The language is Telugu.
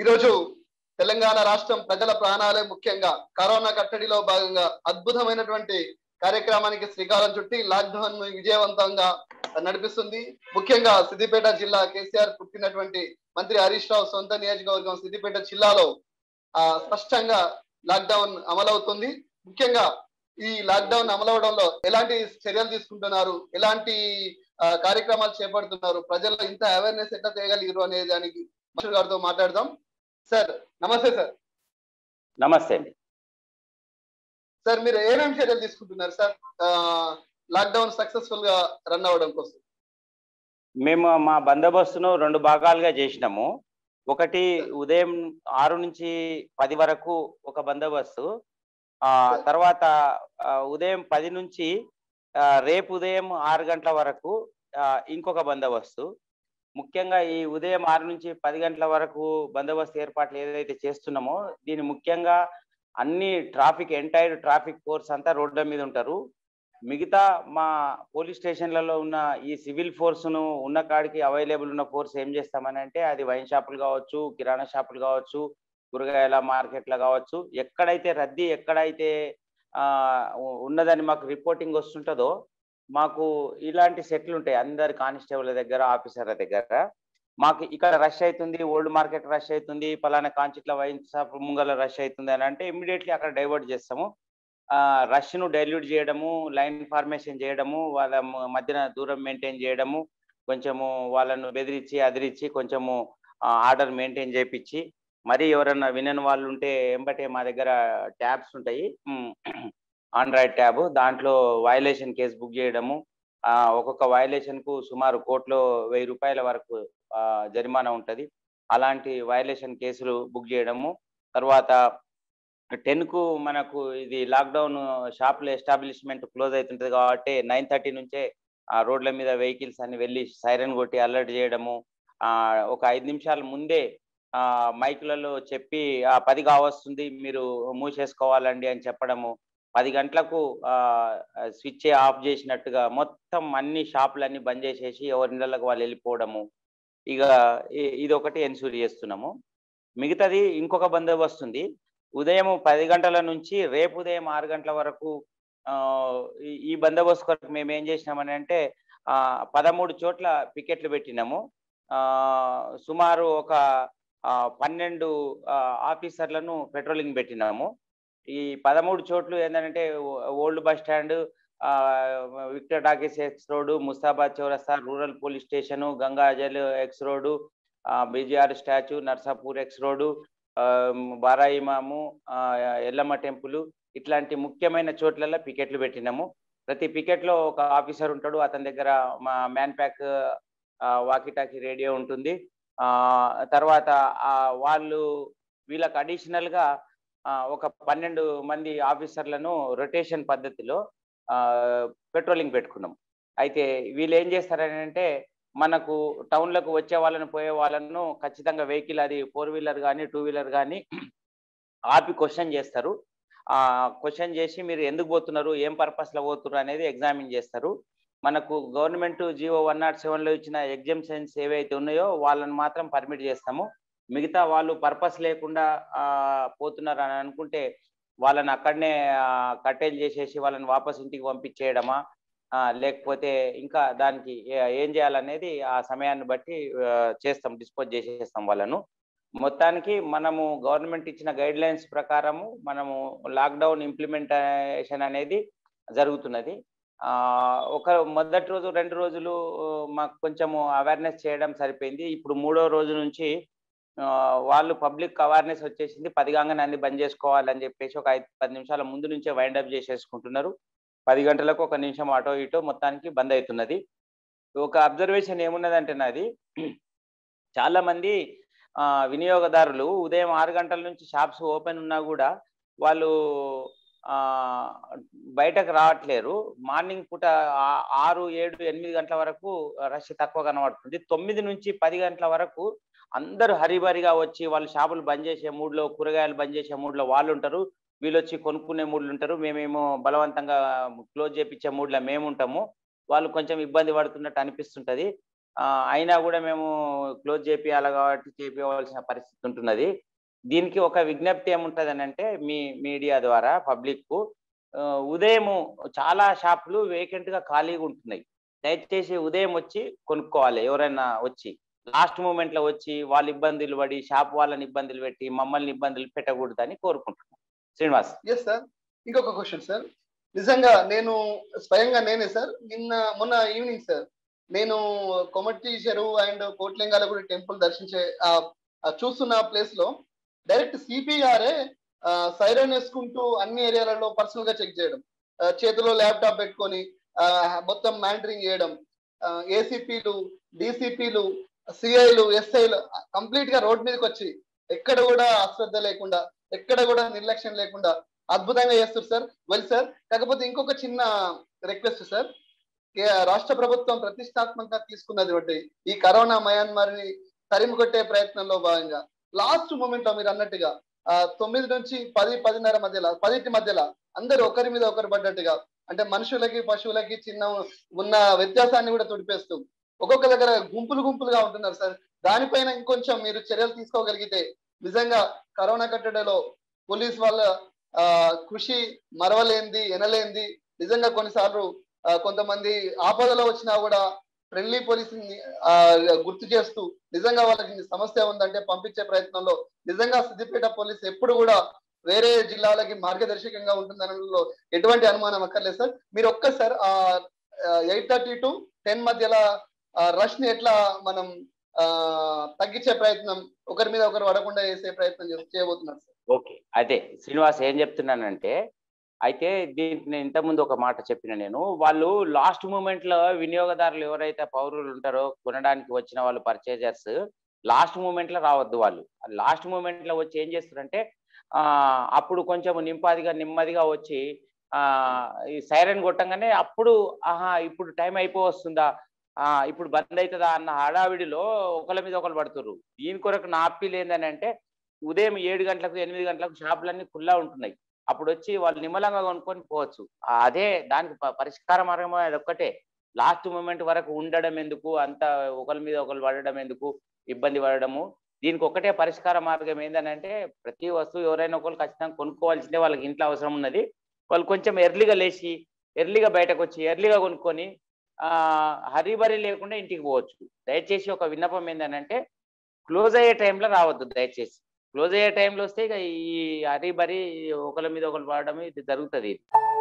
ఈరోజు తెలంగాణ రాష్ట్రం ప్రజల ప్రాణాలే ముఖ్యంగా కరోనా కట్టడిలో భాగంగా అద్భుతమైనటువంటి కార్యక్రమానికి శ్రీకారం చుట్టి లాక్డౌన్ ను విజయవంతంగా నడిపిస్తుంది ముఖ్యంగా సిద్దిపేట జిల్లా కేసీఆర్ పుట్టినటువంటి మంత్రి హరీష్ రావు సొంత నియోజకవర్గం సిద్దిపేట జిల్లాలో ఆ స్పష్టంగా లాక్డౌన్ అమలవుతుంది ముఖ్యంగా ఈ లాక్డౌన్ అమలవడంలో ఎలాంటి చర్యలు తీసుకుంటున్నారు ఎలాంటి ఆ, కార్యక్రమాలు చేపడుతున్నారు ప్రజల్లో ఇంత అవేర్నెస్ ఎట్లా చేయగలిగారు అనే దానికి మనుషులు గారితో మాట్లాడదాం సార్ నమస్తే సార్ నమస్తే అండి సార్ మీరు ఏమేమి చర్యలు తీసుకుంటున్నారు సార్ లాక్డౌన్ సక్సెస్ఫుల్ గా రన్ అవ్వడం కోసం మేము మా బందోబస్తును రెండు భాగాలుగా చేసినాము ఒకటి ఉదయం ఆరు నుంచి పది వరకు ఒక బందోబస్తు ఆ తర్వాత ఆ, ఉదయం పది నుంచి ఆ, రేపు ఉదయం ఆరు గంటల వరకు ఆ, ఇంకొక బందోబస్తు ముఖ్యంగా ఈ ఉదయం ఆరు నుంచి పది గంటల వరకు బందోబస్తు ఏర్పాట్లు ఏదైతే చేస్తున్నామో దీని ముఖ్యంగా అన్ని ట్రాఫిక్ ఎంటైర్ ట్రాఫిక్ ఫోర్స్ అంతా రోడ్ల మీద ఉంటారు మిగతా మా పోలీస్ స్టేషన్లలో ఉన్న ఈ సివిల్ ఫోర్స్ను ఉన్న కాడికి అవైలబుల్ ఉన్న ఫోర్స్ ఏం చేస్తామని అంటే అది వైన్ షాపులు కావచ్చు కిరాణా షాపులు కావచ్చు కూరగాయల మార్కెట్లు కావచ్చు ఎక్కడైతే రద్దీ ఎక్కడైతే ఆ, ఉ- ఉన్నదని మాకు రిపోర్టింగ్ వస్తుంటుందో మాకు ఇలాంటి సెట్లు ఉంటాయి అందరి కానిస్టేబుల్ దగ్గర ఆఫీసర్ల దగ్గర మాకు ఇక్కడ రష్ అవుతుంది ఓల్డ్ మార్కెట్ రష్ అవుతుంది పలానా కాంచిట్ల వైన్ షాప్ ముంగల రష్ అవుతుంది అని అంటే ఇమ్మీడియట్లీ అక్కడ డైవర్ట్ చేస్తాము ఆ రష్ ను డైల్యూట్ చేయడము లైన్ ఫార్మేషన్ చేయడము వాళ్ళ మ- మధ్యన దూరం మెయింటైన్ చేయడము కొంచెము వాళ్ళను బెదిరించి అదిరించి కొంచెము ఆర్డర్ మెయింటైన్ చేపించి మరి ఎవరన్నా వినని వాళ్ళు ఉంటే ఎంబటే మా దగ్గర ట్యాబ్స్ ఉంటాయి ఆండ్రాయిడ్ ట్యాబ్ దాంట్లో వయలేషన్ కేసు బుక్ చేయడము ఆ, ఒక్కొక్క వయలేషన్ కు సుమారు కోట్లో వెయ్యి రూపాయల వరకు ఆ, జరిమానా ఉంటది అలాంటి వయలేషన్ కేసులు బుక్ చేయడము తర్వాత టెన్ కు మనకు ఇది లాక్డౌన్ షాపుల ఎస్టాబ్లిష్మెంట్ క్లోజ్ అవుతుంటది కాబట్టి నైన్ థర్టీ నుంచే ఆ రోడ్ల మీద వెహికల్స్ అన్ని వెళ్ళి సైరన్ కొట్టి అలర్ట్ చేయడము ఆ ఒక ఐదు నిమిషాల ముందే ఆ మైకులలో చెప్పి ఆ పది కావస్తుంది మీరు మూసేసుకోవాలండి అని చెప్పడము పది గంటలకు ఆ స్విచ్ ఆఫ్ చేసినట్టుగా మొత్తం అన్ని షాపులన్నీ బంద్ చేసేసి ఎవరి ఇళ్ళకి వాళ్ళు వెళ్ళిపోవడము ఇక ఇ- ఇది ఒకటి ఎన్సూర్ చేస్తున్నాము మిగతాది ఇంకొక బందోబస్తు ఉంది ఉదయం పది గంటల నుంచి రేపు ఉదయం ఆరు గంటల వరకు ఆ, ఈ- ఈ బందోబస్తు కొరకు మేము ఏం చేసినామని అంటే ఆ, పదమూడు చోట్ల పికెట్లు పెట్టినాము ఆ, సుమారు ఒక ఆ, పన్నెండు ఆ, ఆఫీసర్లను పెట్రోలింగ్ పెట్టినాము ఈ పదమూడు చోట్లు ఏంటంటే ఓల్డ్ బస్ స్టాండ్ ఆ, Victor talkies X road Mustabad చౌరస్తా rural police station Gangajal X road BGR statue Narsapur X road బారాయిమాము ఆ, ఎల్లమ్మ టెంపుల్ ఇట్లాంటి ముఖ్యమైన చోట్లలో పికెట్లు పెట్టినాము ప్రతి పికెట్ లో ఒక ఆఫీసర్ ఉంటాడు అతని దగ్గర మా మ్యాన్ ప్యాక్ వాకిటాకి రేడియో ఉంటుంది ఆ తర్వాత ఆ వాళ్ళు వీళ్ళకి అడిషనల్ గా ఆ, ఒక పన్నెండు మంది ఆఫీసర్లను రొటేషన్ పద్ధతిలో ఆ, పెట్రోలింగ్ పెట్టుకున్నాం అయితే వీళ్ళు ఏం చేస్తారని అంటే మనకు టౌన్లకు వచ్చే వాళ్ళని పోయే వాళ్ళను ఖచ్చితంగా వెహికల్ అది ఫోర్ వీలర్ కానీ టూ వీలర్ కానీ ఆపి క్వశ్చన్ చేస్తారు ఆ క్వశ్చన్ చేసి మీరు ఎందుకు పోతున్నారు ఏం పర్పస్ లో పోతున్నారు అనేది ఎగ్జామిన్ చేస్తారు మనకు government GO one nought seven లో ఇచ్చిన ఎగ్జామ్షన్స్ ఏవైతే ఉన్నాయో వాళ్ళని మాత్రం పర్మిట్ చేస్తాము మిగతా వాళ్ళు పర్పస్ లేకుండా ఆ, పోతున్నారు అని అనుకుంటే వాళ్ళని అక్కడనే కట్టేలు చేసేసి వాళ్ళని వాపస్ ఇంటికి పంపించేయడమా ఆ, లేకపోతే ఇంకా దానికి ఏ- ఏం చేయాలనేది ఆ సమయాన్ని బట్టి ఆ, చేస్తాం డిస్పోజ్ చేసేస్తాం వాళ్ళను మొత్తానికి మనము గవర్నమెంట్ ఇచ్చిన గైడ్ లైన్స్ ప్రకారము మనము లాక్డౌన్ ఇంప్లిమెంటేషన్ అనేది జరుగుతున్నది ఆ, ఒక మొదటి రోజు రెండు రోజులు ఆ, మాకు కొంచెము అవేర్నెస్ చేయడం సరిపోయింది ఇప్పుడు మూడో రోజు నుంచి ఆ, వాళ్ళు పబ్లిక్ అవేర్నెస్ వచ్చేసింది పది కాగానే అన్ని బంద్ చేసుకోవాలని చెప్పేసి ఒక ఐదు పది నిమిషాల ముందు నుంచే వైండ్ అప్ చేసేసుకుంటున్నారు పది గంటలకు ఒక నిమిషం అటో ఇటో మొత్తానికి బంద్ అవుతున్నది ఒక అబ్జర్వేషన్ ఏమున్నదంటే నాది చాలా మంది ఆ, వినియోగదారులు ఉదయం ఆరు గంటల నుంచి షాప్స్ ఓపెన్ ఉన్నా కూడా వాళ్ళు ఆ బయటకు రావట్లేరు మార్నింగ్ పూట ఆ- ఆరు ఏడు ఎనిమిది గంటల వరకు రష్ తక్కువ కనబడుతుంది తొమ్మిది నుంచి పది గంటల వరకు అందరూ హరిబరిగా వచ్చి వాళ్ళు షాపులు బంద్ చేసే మూడ్లో కూరగాయలు బంద్ చేసే మూడ్లో వాళ్ళు ఉంటారు వీళ్ళు వచ్చి కొనుక్కునే మూడ్లు ఉంటారు మేమేమో బలవంతంగా క్లోజ్ చేపించే మూడ్లో మేము ఉంటాము వాళ్ళు కొంచెం ఇబ్బంది పడుతున్నట్టు అనిపిస్తుంటది ఆ, అయినా కూడా మేము క్లోజ్ చేపియాలి కాబట్టి చేపియవలసిన పరిస్థితి ఉంటున్నది దీనికి ఒక విజ్ఞప్తి ఏముంటది అని అంటే మీ మీడియా ద్వారా పబ్లిక్ కు ఆ, ఉదయం చాలా షాపులు వేకెంట్ గా ఖాళీగా ఉంటున్నాయి దయచేసి ఉదయం వచ్చి కొనుక్కోవాలి ఎవరైనా వచ్చి లాస్ట్ మూమెంట్ లో వచ్చి వాళ్ళు ఇబ్బందులు పడి షాప్ వాళ్ళని ఇబ్బందులు పెట్టి మమ్మల్ని ఇబ్బందులు పెట్టకూడదని కోరుకుంటున్నాం శ్రీనివాస్ ఎస్ సార్ ఇంకొక క్వశ్చన్ సార్ నిజంగా నేను స్వయంగా నేనే సార్ నిన్న మొన్న ఈవినింగ్ సార్ నేను కొమట్టి చెరువు అండ్ కోట్లింగాలగూడి టెంపుల్ దర్శించే ఆ ఆ చూస్తున్న ప్లేస్ లో డైరెక్ట్ సిపి గారే సైరన్ వేసుకుంటూ అన్ని ఏరియాలలో పర్సనల్ గా చెక్ చేయడం ఆ, చేతిలో ల్యాప్టాప్ పెట్టుకొని ఆ, మొత్తం మానిటరింగ్ చేయడం ఏసీపీలు డిసిపీలు సిఐలు ఎస్ఐలు కంప్లీట్ గా రోడ్ మీదకి వచ్చి ఎక్కడ కూడా అశ్రద్ధ లేకుండా ఎక్కడ కూడా నిర్లక్ష్యం లేకుండా అద్భుతంగా చేస్తారు సార్ వెల్ సార్ కాకపోతే ఇంకొక చిన్న రిక్వెస్ట్ సార్ ఏ- రాష్ట్ర ప్రభుత్వం ప్రతిష్టాత్మకంగా తీసుకున్నది ఒకటి ఈ కరోనా మయన్మారిని తరిమి కొట్టే ప్రయత్నంలో భాగంగా లాస్ట్ మూమెంట్ లో మీరు అన్నట్టుగా ఆ తొమ్మిది నుంచి పది పదిన్నర మధ్యలో పదింటి మధ్యలో అందరూ ఒకరి మీద ఒకరు పడ్డట్టుగా అంటే మనుషులకి పశువులకి చిన్న ఉన్న వ్యత్యాసాన్ని కూడా తుడిపేస్తూ ఒక్కొక్క దగ్గర గుంపులు గుంపులుగా ఉంటున్నారు సార్ దానిపైన ఇంకొంచెం మీరు చర్యలు తీసుకోగలిగితే నిజంగా కరోనా కట్టడిలో పోలీస్ వాళ్ళ ఆ కృషి మరవలేంది ఎనలేంది నిజంగా కొన్నిసార్లు ఆ, కొంతమంది ఆపదలో వచ్చినా కూడా ఫ్రెండ్లీ పోలీసింగ్ గుర్తు చేస్తూ నిజంగా వాళ్ళకి సమస్య ఉందంటే పంపించే ప్రయత్నంలో నిజంగా సిద్దిపేట పోలీస్ ఎప్పుడు కూడా వేరే జిల్లాలకి మార్గదర్శకంగా ఉంటుందనడంలో ఎటువంటి అనుమానం అక్కర్లేదు సార్ మీరు ఒక్కసారి ఆ ఎయిట్ థర్టీ టు టెన్ మధ్యలో రష్ ని ఎట్లా మనం ఆ తగ్గించే ప్రయత్నం ఒకరి మీద ఒకరు పడకుండా చేసే ప్రయత్నం చే- చేయబోతున్నారు సార్ ఓకే అదే శ్రీనివాస్ ఏం చెప్తున్నానంటే అయితే దీనికి నేను ఇంతకుముందు ఒక మాట చెప్పిన నేను వాళ్ళు లాస్ట్ మూమెంట్ లో వినియోగదారులు ఎవరైతే పౌరులు ఉంటారో కొనడానికి వచ్చిన వాళ్ళు పర్చేజర్స్ లాస్ట్ మూమెంట్ లో రావద్దు వాళ్ళు లాస్ట్ మూమెంట్ లో వచ్చి ఏం చేస్తారంటే ఆ అప్పుడు కొంచెం నింపాదిగా నెమ్మదిగా వచ్చి ఆ ఈ సైరన్ కొట్టంగానే అప్పుడు ఆహా ఇప్పుడు టైం అయిపో వస్తుందా ఆ ఇప్పుడు బంద్ అవుతుందా అన్న హడావిడిలో ఒకళ్ళ మీద ఒకరు పడుతుర్రు దీని కొరకు నా అప్పీల్ ఏందని అంటే ఉదయం ఏడు గంటలకు ఎనిమిది గంటలకు షాపులన్నీ ఖుల్లా ఉంటున్నాయి అప్పుడు వచ్చి వాళ్ళు నిమ్మలంగా కొనుక్కొని పోవచ్చు ఆ, అదే దానికి ప- పరిష్కార మార్గం అది ఒక్కటే లాస్ట్ మూమెంట్ వరకు ఉండడం ఎందుకు అంత ఒకరి మీద ఒకరు పడడం ఎందుకు ఇబ్బంది పడడము దీనికి ఒకటే పరిష్కార మార్గం ఏంటని అంటే ప్రతి వస్తువు ఎవరైనా ఒకరు ఖచ్చితంగా కొనుక్కోవాల్సిందే వాళ్ళకి ఇంట్లో అవసరం ఉన్నది వాళ్ళు కొంచెం ఎర్లీగా లేచి ఎర్లీగా బయటకు వచ్చి ఎర్లీగా కొనుక్కొని ఆ హరిబరి లేకుండా ఇంటికి పోవచ్చు దయచేసి ఒక విన్నపం ఏంటంటే క్లోజ్ అయ్యే టైంలో రావద్దు దయచేసి క్లోజ్ అయ్యే టైంలో వస్తే ఇక ఈ హరిబరి ఒకరి మీద ఒకరు పడడం ఇది జరుగుతుంది